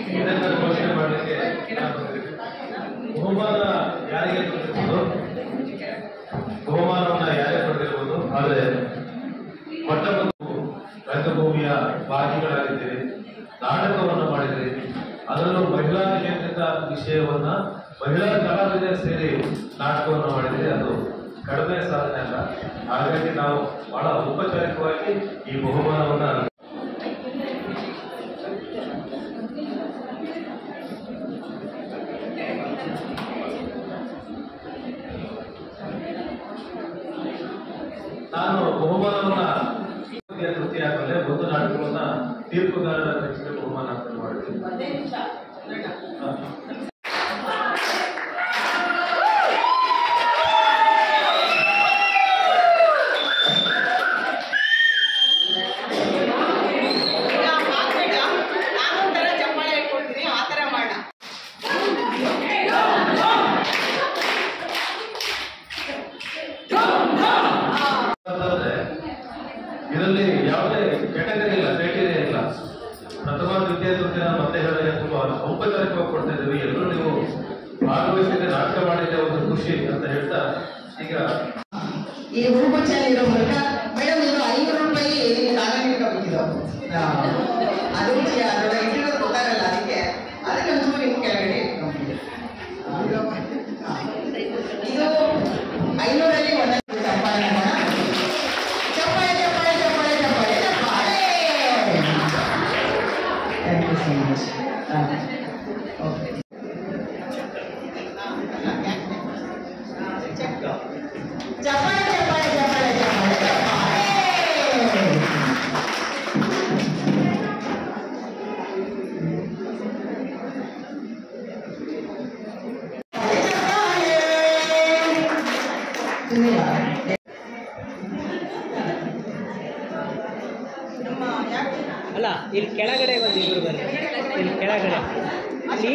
ಇದನ್ನ ಘೋಷಣೆ ಮಾಡಲಿಕ್ಕೆ ನಾನು ಬಹುಮಾನ ಯಾರಿಗೆ ಕೊಟ್ಟಿರ್ಬೋದು ಬಹುಮಾನವನ್ನ ಯಾರೇ ಪಡೆದಿರ್ಬೋದು ಆದರೆ ಪಟ್ಟ ಮತ್ತು ರಂಗಭೂಮಿಯ ಭಾಗಿಗಳಾಗಿದ್ದೀರಿ ನಾಟಕವನ್ನು ಮಾಡಿದಿರಿ ಅದರಲ್ಲೂ ಮಹಿಳಾ ಕೇಂದ್ರಿತ ವಿಷಯವನ್ನ ಮಹಿಳಾ ಕಲಾವಿದರು ಸೇರಿ ನಾಟಕವನ್ನು ಮಾಡಿದಿರಿ ಅದು ಕಡಿಮೆ ಸಾಧನೆ ಅಲ್ಲ ಹಾಗಾಗಿ ನಾವು ಬಹಳ ಔಪಚಾರಿಕವಾಗಿ ಈ ಬಹುಮಾನವನ್ನ ನಾನು ಬಹುಮಾನವನ್ನ ತೃಪ್ತಿ ಆದ್ಮೇಲೆ ಒಂದು ನಾಟಕವನ್ನ ತೀರ್ಪುಗಾರರ ಕಚೇರಿ ಬಹುಮಾನ ಅಂತ ಮಾಡಿದ್ವಿ ಹಾ. ಹಾಕ್ಬೇಡ ನಾನು ಒಂಥರ ಚಪ್ಪಾಳೆ ಇಟ್ಕೊಳ್ತೀನಿ ಆ ಥರ ಮಾಡ ಅಂತಂದ್ರೆ ಇದರಲ್ಲಿ ಯಾವುದೇ ಕೆಟಗರಿ ಇಲ್ಲ ಕ್ರೈಟೀರಿಯಾ ಇಲ್ಲ ಪ್ರಥಮ ದ್ವಿತೀಯ ತೃತೀಯ ಮತ್ತೆ ಹೇಳಿದ್ರೆ ತುಂಬಾ ಔಪಚಾರಿಕವಾಗಿ ಕೊಡ್ತಾ ಇದ್ದೀವಿ ಎಲ್ಲರೂ ನೀವು ಭಾಗವಹಿಸಿದ್ರೆ ನಾಟಕ ಮಾಡಿದ್ರೆ ಒಂದು ಖುಷಿ ಅಂತ ಹೇಳ್ತಾ ಈಗ ಈ ಹೂಗುಚ್ಛಲ್ಲಿ ಇರೋ ಮೂಲಕ ಮೇಡಮ್ ಇದು ಐನೂರು ರೂಪಾಯಿ ಕಾಗಣಿಕ ಬಿಟ್ಟಿದ್ದು ಅದು ಅದರೊಳಗೆ ಇಟ್ಟಿರೋದು ಗೊತ್ತಾಗಲ್ಲ ಅದಕ್ಕೆ ಅದಕ್ಕೆ ಒಂಚೂರು ನಿಮ್ಮ ಕೆಳಗಡೆ ಇಟ್ಕೊಂಡ್ಬಿಡಿ. ಇದು ಐನೂರಲ್ಲಿ ಒಂದೊಂದು ಚಪ್ಪಾಳೆ ಮಾಡೋಣ. ಚಪ್ಪಾಳೆ ಚಪ್ಪಾಳೆ ಚಪ್ಪಾಳೆ ಚಪ್ಪಾಳೆ ಚಪ್ಪಾಳೆ thank you so much okay ಚಪ್ಪಾಳೆ ಚಪ್ಪಾಳೆ ಚಪ್ಪಾಳೆ ಚಪ್ಪಾಳೆ ಚಪ್ಪಾಳೆ ಅಲ್ಲ ಇಲ್ಲಿ ಕೆಳಗಡೆ ಒಂದು ಇಬ್ರು ಬರ್ರಿ ಇಲ್ಲಿ ಕೆಳಗಡೆ ಇಲ್ಲಿ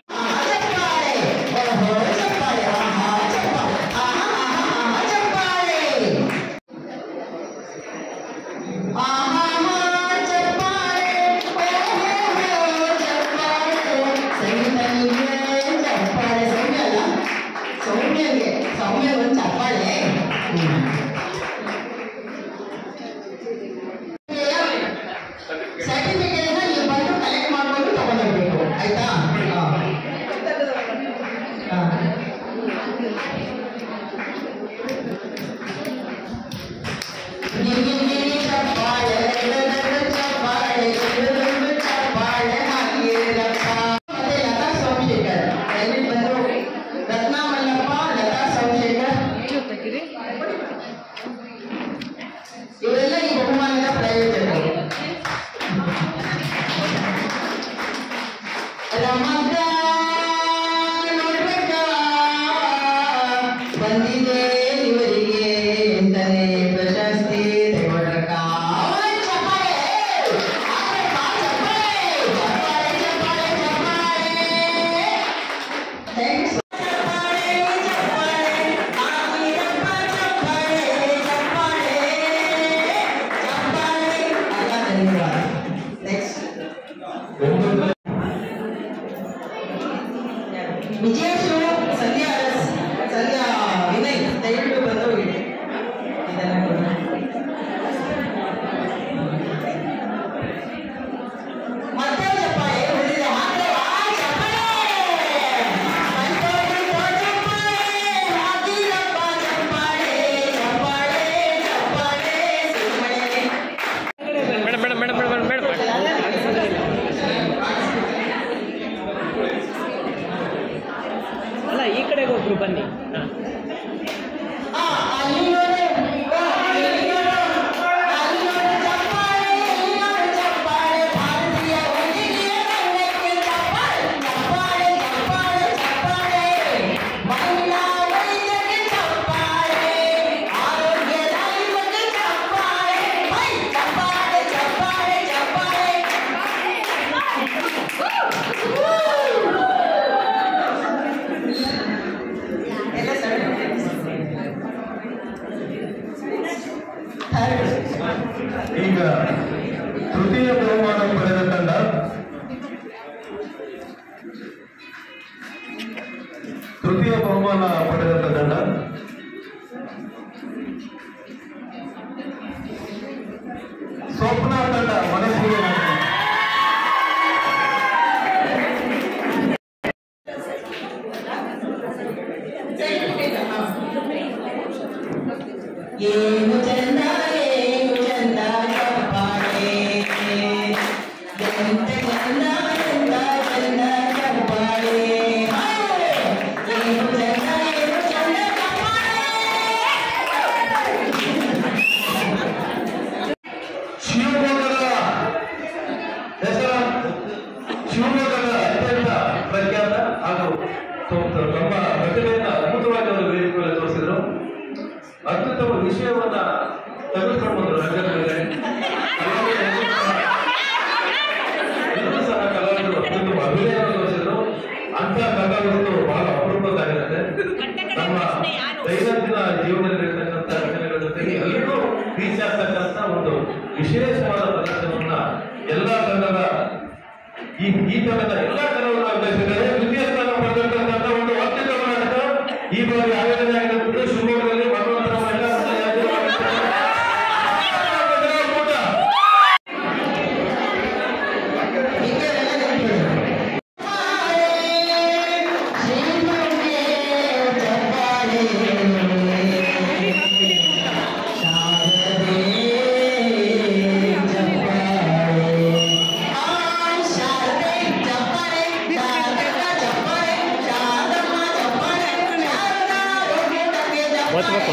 ಸೌಮ್ಯ ಒಂದು ಚಪ್ಪಾಳೆ ಸರ್ಟಿಫಿಕೇಟ್ನ ನೀವು ಬಂದು ಕಲೆಕ್ಟ್ ಮಾಡ್ಕೊಂಡು ತಗೊಂಡೋಗ್ಬೇಕು ಆಯ್ತಾ ಹಾ. ಹಾ. ಗಿರಿ ಗಿರಿ ಚಪ್ಪಾಳೆ ಗಡಗಡ ಚಪ್ಪಾಳೆ ಗಡಗಡ ಚಪ್ಪಾಳೆ ಹಾಕಿರಪ್ಪ. ಮತ್ತೆ ಲತಾ ಸೋಮಶೇಖರ್ ದಯವಿಟ್ಟು ಬಂದು ರತ್ನ ಮಲ್ಲಪ್ಪ ಲತಾ ಸೋಮಶೇಖರ್ ಇವರೆಲ್ಲ ಈ ಬಹುಮಾನದ ಪ್ರಯೋಜಕರು ರಮಕ್ಕ ನೋಡ್ಬೇಕ ಬಂದಿದೆ ಇವರಿಗೆ ಎಂದರೆ ಪ್ರಶಸ್ತಿ ತಗೊಳ್ರಕ್ಕ ಚಪ್ಪಾಳೆ ಚಪ್ಪಾಳೆ ಚಪ್ಪಾಳೆ ಚಪ್ಪಾಳೆ ಚಪ್ಪಾಳೆ ಥ್ಯಾಂಕ್ಸ್ ನೆಕ್ಸ್ಟ್ ವಿಜಯೇಶ್ವರ ಸಂಧ್ಯಾ ಅರಸ್ ಸಂಧ್ಯಾ ವಿನಯ್ ದಯವಿಟ್ಟು ಬಂದು ಇಡಿ. ಇದನ್ನ ಕೊಡಿ. ಮತ್ತೆ ಚಪ್ಪಾಳೆ ಉಳಿದಿದೆ ಹಾಗೆ ಆ ಚಪ್ಪಾಳೆ ಬಂದೋಗಿರೋ ಚಪ್ಪಾಳೆ ಹಾಕಿರಪ್ಪ ಚಪ್ಪಾಳೆ ಚಪ್ಪಾಳೆ ಚಪ್ಪಾಳೆ ಸುಮ್ಮನೆ madam madam madam madam madam madam ಪ್ರಖ್ಯಾತ ಹಾಗೂ ತು- ತು- ತಮ್ಮ ಪ್ರತಿಭೆಯಿಂದ ಅದ್ಭುತವಾಗಿ ಅವರು ವೇದಿಕೆಯಲ್ಲಿ ತೋರಿಸಿದ್ರು ಅತ್ಯುತ್ತಮ ವಿಷಯವನ್ನ ತೆಗೆದುಕೊಂಡು ಬಂದರು ರಂಗದಲ್ಲಿ ಎಲ್ಲರೂ ಸಹ ಕಲಾವಿದರು ಅತ್ಯುತ್ತಮ ಅಭಿನಯವನ್ನು ತೋರಿಸಿದ್ರು ಅಂತ ಕಲಾವಿದರು ಬಹಳ ಅಪರೂಪದ್ದಾಗಿರುತ್ತೆ ನಮ್ಮ ದೈನಂದಿನ ಜೀವನದಲ್ಲಿ ಇರ್ತಕ್ಕಂಥ ಘಟನೆಗಳ ಜೊತೆಗೆ ಎಲ್ಲರೂ ರೀಚ್ ಆಗ್ತಕ್ಕಂಥ ಒಂದು ವಿಶೇಷವಾದ ಪ್ರದರ್ಶನವನ್ನ ಎಲ್ಲಾ ತಂಡದ ಈ ಈ ತಂಡದ ಎಲ್ಲಾ ಕಲಾವಿದರು ಅಭ್ಯರ್ಥಿದ್ದಾರೆ ದ್ವಿತೀಯ ಸ್ಥಾನ ಪಡೆದಿರ್ತಕ್ಕಂಥ ಒಂದು ಅತ್ಯುತ್ತಮ ನಾಟಕ ಈ ಬಾರಿ ಆಯೋಜನೆ ಆಗಿರುತ್ತದೆ ಶಿವಮೊಗ್ಗದಲ್ಲಿ ಮರಣೋತ್ತರ ಮಹಿಳಾ ಸಂಘ ಯಾಜಮಾನ್ಯ ಕೂಟ. ಓದ್ಬೇಕು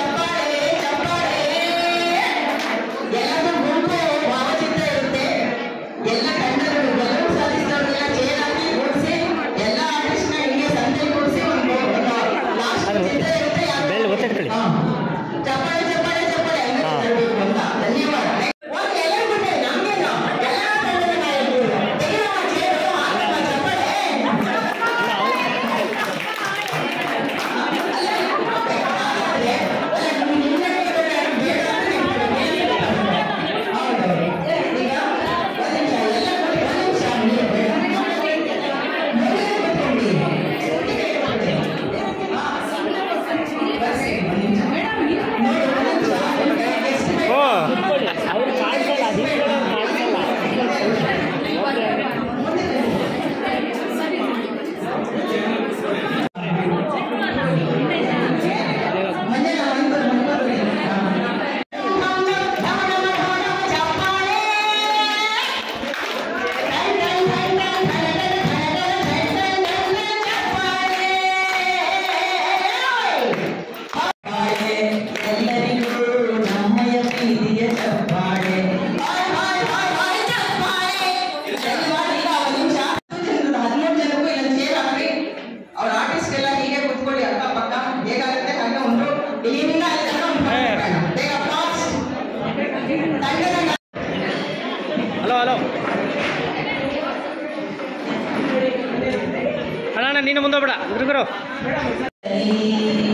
ಎಲ್ಲರೂ ಗುಂಪು ಭಾವಚಿತ್ರ ಇರುತ್ತೆ ಎಲ್ಲ ತಂಡಗಳು ಗೆಲುವು ಸಾಧಿಸಿದವರೆಲ್ಲ ಚೇರ್ ಹಾಕಿ ಕೂಡಿಸಿ ಎಲ್ಲ ಆರ್ಟಿಸ್ಟ್ನ ಹಿಂಗೆ ಸಂತೆ ಕೂಡಿಸಿ ಒಂದು ಲಾಸ್ಟ್ ಅದು ಚಿತ್ರ ಇರುತ್ತೆ ಯಾರು- ಬೆಲ್ ಒತ್ತಿಟ್ಕೊಳ್ಳಿ. ಹಾ. ಚಪ್ಪಾಳೆ ಚಪ್ಪಾಳೆ ಚಪ್ಪಾಳೆ ಅಂತ ಹಾ. ತರಬೇಕು ಅಂತ ಧನ್ಯವಾದ ಒಂದು ಎಲ್ಲರೂ ಬಿಟ್ಟೆ ನಮ್ಗೇನು ಎಲ್ಲ ತಂಡದ ನಾಯಕರು ತೆಗೆಯುವ ಚೇರು ಹಾಕುವ ಚಪ್ಪಾಳೆ ಓ ಅವ್ರು ಕಾಣಿಸಲ್ಲ ಹಿಂದ್ಗಡೆ ಕಾಣಿಸಲ್ಲ ಎಲ್ಲರಿಗೂ ನಮ್ಮಯ ಪ್ರೀತಿಯ ಚಪ್ಪಾಳೆ ಹದಿಮೂರು ಜನಕ್ಕೂ ಇಲ್ಲ ಚೇರ್ ಹಾಕ್ರಿ ಅವ್ರ ಆರ್ಟಿಸ್ಟ್ ಎಲ್ಲ ಹೀಗೆ ಕುತ್ಕೊಳ್ಳಿ ಅಕ್ಕ ಪಕ್ಕ ಹೇಗಾಗುತ್ತೆ ಹಾಗೆ ಒಂದು ಇಲ್ಲಿಂದ ಅಲ್ಲಿ ತನಕ ಒಂದು photo ಬೇಗ applause. ತಂಡದ ಹಲೋ ಹಲೋ ಅಣ್ಣ ಅಣ್ಣ ನೀನು ಮುಂದೆ ಬೇಡ ಹುಡುಗರು ಈ